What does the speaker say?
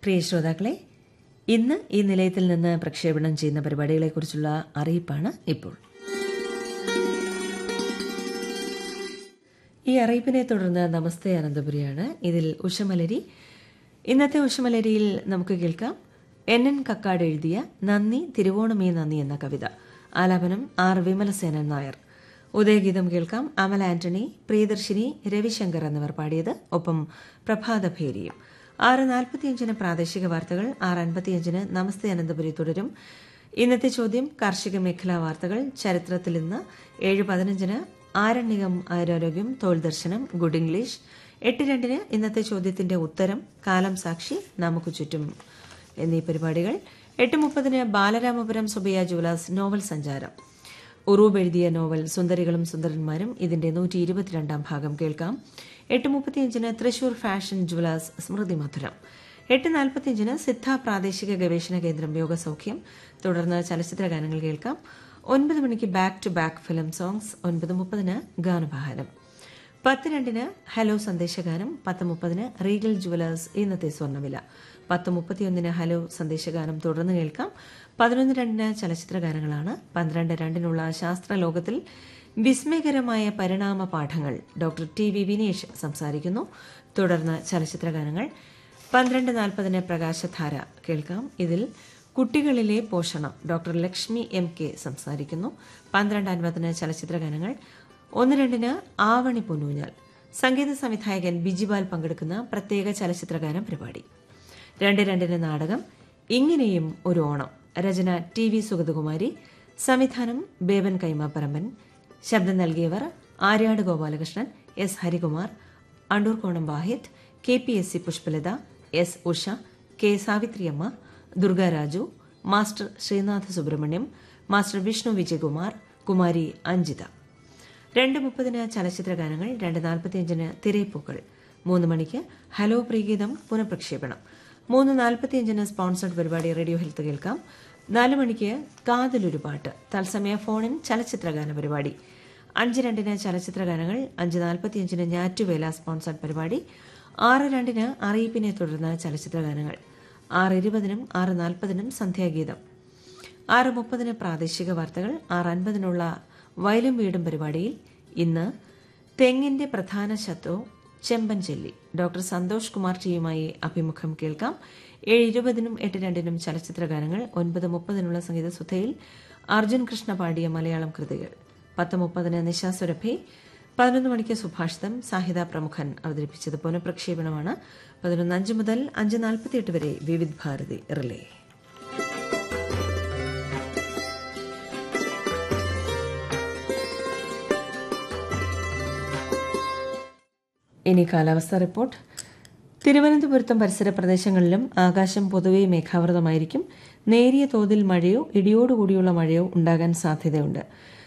പ്രിയ ശ്രോതാക്കളെ ഇന്ന് ഈ നിലയത്തിൽ നിന്ന് പ്രക്ഷേപണം ചെയ്യുന്ന പരിപാടികളെക്കുറിച്ചുള്ള അറിയിപ്പാണ് ഇപ്പോൾ ഈ അറിയിപ്പിനെ തുടർന്ന് നമസ്തേ അനന്തപുരിയാണ് ഇതിൽ ഉഷമലരി ഇന്നത്തെ ഉഷമലരിയിൽ നമുക്ക് കേൾക്കാം എൻ എൻ കക്കാട് എഴുതിയ നന്ദി തിരുവോണമേ നന്ദി എന്ന കവിത ആലാപനം ആർ വിമലസേനൻ നായർ ഉദയഗീതം കേൾക്കാം അമൽ ആന്റണി പ്രിയദർശിനി രവിശങ്കർ എന്നിവർ പാടിയത് ഒപ്പം പ്രഭാതഭേരിയും ആറ് നാൽപ്പത്തിയഞ്ചിന് പ്രാദേശിക വാർത്തകൾ ആറ് അൻപത്തിയഞ്ചിന് നമസ്തേ അനന്തപുരി തുടരും ഇന്നത്തെ ചോദ്യം കാർഷിക മേഖലാ വാർത്തകൾ ചരിത്രത്തിൽ ഇന്ന് ഏഴ് പതിനഞ്ചിന് ആരണ്യകം ആരോഗ്യം തൊഴിൽ ദർശനം ഗുഡ് ഇംഗ്ലീഷ് എട്ട് രണ്ടിന് ഇന്നത്തെ ചോദ്യത്തിന്റെ ഉത്തരം കാലം സാക്ഷി നമുക്ക് ചുറ്റും എന്നീ പരിപാടികൾ എട്ട് മുപ്പതിന് ബാലരാമപുരം സുബിയ ജുവലാസ് നോവൽ സഞ്ചാരം ഉറൂബ് എഴുതിയ നോവൽ സുന്ദരികളും സുന്ദരന്മാരും ഇതിന്റെ നൂറ്റി ഇരുപത്തിരണ്ടാം ഭാഗം കേൾക്കാം എട്ട് മുപ്പത്തിയഞ്ചിന് തൃശൂർ ഫാഷൻ ജുവലാസ് സ്മൃതി മധുരം എട്ട് നാൽപ്പത്തിയഞ്ചിന് സിദ്ധ പ്രാദേശിക ഗവേഷണ കേന്ദ്രം യോഗസൗഖ്യം തുടർന്ന് ചലച്ചിത്ര ഗാനങ്ങൾ കേൾക്കാം ഒൻപത് മണിക്ക് back to back film songs ഒൻപത് മുപ്പതിന് ഗാനഭാരം പത്ത് രണ്ടിന് ഹലോ സന്ദേശഗാനം പത്ത് മുപ്പതിന് റീഗൽ ജുവലേഴ്സ് ഇന്നത്തെ സ്വർണ്ണവില പത്ത് മുപ്പത്തിയൊന്നിന് ഹലോ സന്ദേശഗാനം തുടർന്ന് കേൾക്കാം പതിനൊന്ന് രണ്ടിന് ചലച്ചിത്ര ഗാനങ്ങളാണ് പന്ത്രണ്ട് രണ്ടിനുള്ള ശാസ്ത്ര ലോകത്തിൽ വിസ്മയകരമായ പരിണാമ പാഠങ്ങൾ ഡോക്ടർ ടി വി വിനേഷ് സംസാരിക്കുന്നു തുടർന്ന് ചലച്ചിത്ര ഗാനങ്ങൾ പന്ത്രണ്ട് നാൽപ്പതിന് പ്രകാശധാര കേൾക്കാം ഇതിൽ കുട്ടികളിലെ പോഷണം ഡോക്ടർ ലക്ഷ്മി എം കെ സംസാരിക്കുന്നു പന്ത്രണ്ട് അൻപതിന് ചലച്ചിത്ര ഗാനങ്ങൾ ഒന്ന് രണ്ടിന് ആവണി പൊന്നൂഞ്ഞാൽ സംഗീത സംവിധായകൻ ബിജിബാൽ പങ്കെടുക്കുന്ന പ്രത്യേക ചലച്ചിത്രഗാനം പരിപാടി രണ്ട് രണ്ടിന് നാടകം ഇങ്ങനെയും ഒരു ഓണം രചന ടി വി സുഗതകുമാരി സംവിധാനം ബേബൻ കൈമാപ്പറമ്പൻ ശബ്ദം നൽകിയവർ Aryad Gopalakrishnan S Harikumar Andoorkonam Vahid K P S C Pushpalatha S Usha K Savithriyamma Durgaraju master Sreenatha Subrahmanyam master Vishnu Vijayakumar കുമാരി അഞ്ജിത രണ്ട് മുപ്പതിന് ചലച്ചിത്ര ഗാനങ്ങൾ രണ്ട് നാൽപ്പത്തിയഞ്ചിന് തിരയിപ്പൂക്കൾ മൂന്ന് മണിക്ക് ഹലോ പ്രീഗീതം പുനഃപ്രക്ഷേപണം മൂന്ന് നാൽപ്പത്തിയഞ്ചിന് സ്പോൺസർഡ് പരിപാടി റേഡിയോ ഹെൽത്ത് കേൾക്കാം നാല് മണിക്ക് കാതലൊരു പാട്ട് തത്സമയ ഫോണിൻ ചലച്ചിത്ര ഗാന പരിപാടി അഞ്ച് രണ്ടിന് ചലച്ചിത്ര ഗാനങ്ങൾ അഞ്ച് നാൽപ്പത്തിയഞ്ചിന് ഞാറ്റുവേല സ്പോൺസർഡ് പരിപാടി ആറ് രണ്ടിന് അറിയിപ്പിനെ തുടർന്ന് ചലച്ചിത്ര ഗാനങ്ങൾ ആറ് ഇരുപതിനും ആറ് നാൽപ്പതിനും സന്ധ്യാഗീതം ആറ് മുപ്പതിന് പ്രാദേശിക വാർത്തകൾ ആറ് അൻപതിനുള്ള വയലും വീടും പരിപാടിയിൽ ഇന്ന് തെങ്ങിന്റെ പ്രധാന ശത്രു ചെമ്പൻ ചെല്ലി ഡോക്ടർ സന്തോഷ് കുമാർ ടിയുമായി അഭിമുഖം കേൾക്കാം ഏഴ് ഇരുപതിനും എട്ട് രണ്ടിനും ചലച്ചിത്ര ഗാനങ്ങൾ ഒൻപത് മുപ്പതിനുള്ള സംഗീത സുധയിൽ അർജുൻ കൃഷ്ണ പാടിയ മലയാളം കൃതികൾ പത്ത് മുപ്പതിന് നിശാ സുരഭി പതിനൊന്ന് മണിക്ക് സുഭാഷിതം സാഹിത പ്രമുഖൻ അവതരിപ്പിച്ചത് പുനഃപ്രക്ഷേപണമാണ് പതിനൊന്ന് അഞ്ച് മുതൽ അഞ്ച് നാൽപ്പത്തിയെട്ട് വരെ വിവിധ് ഭാരതി റിലേ ഇനി കാലാവസ്ഥ റിപ്പോർട്ട് തിരുവനന്തപുരത്തും പരിസര പ്രദേശങ്ങളിലും ആകാശം പൊതുവെ മേഘാവൃതമായിരിക്കും നേരിയ തോതിൽ മഴയോ ഇടിയോടുകൂടിയുള്ള മഴയോ ഉണ്ടാകാൻ സാധ്യതയുണ്ട്